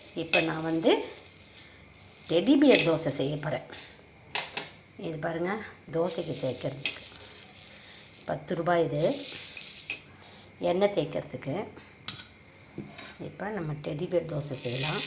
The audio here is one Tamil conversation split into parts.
இப்போ நான் வந்து டெடிபியர் தோசை செய்ய போகிறேன் இது பாருங்கள் தோசைக்கு தேய்க்கிறதுக்கு பத்து ரூபாய் இது எண்ணெய் தேய்க்கிறதுக்கு இப்போ நம்ம டெடிபியர் தோசை செய்யலாம்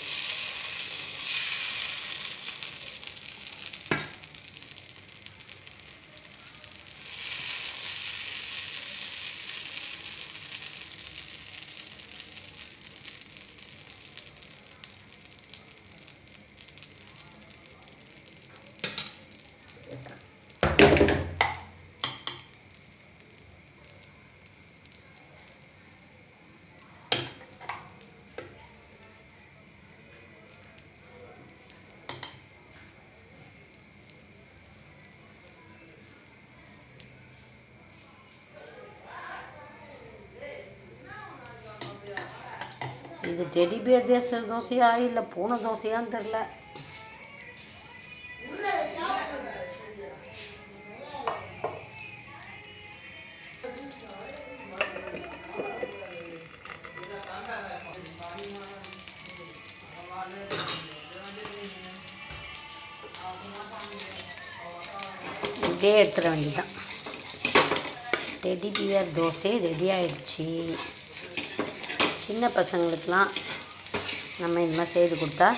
இது டெடிபியர் தேச தோசையா இல்லை பூனை தோசையான்னு தெரில இப்படியே எடுத்துட வேண்டியதுதான் டெடிபியர் தோசை ரெடி ஆயிடுச்சு சின்ன பசங்களுக்கெலாம் நம்ம இந்த மாதிரி செய்து கொடுத்தா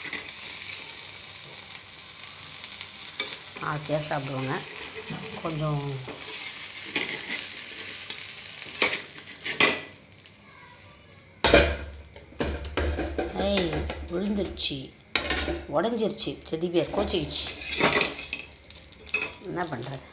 ஆசையாக சாப்பிடுவாங்க கொஞ்சம் ஏய் விழுந்துருச்சு உடஞ்சிருச்சு டெடிபியர் கோச்சிக்கிச்சு என்ன பண்ணுறது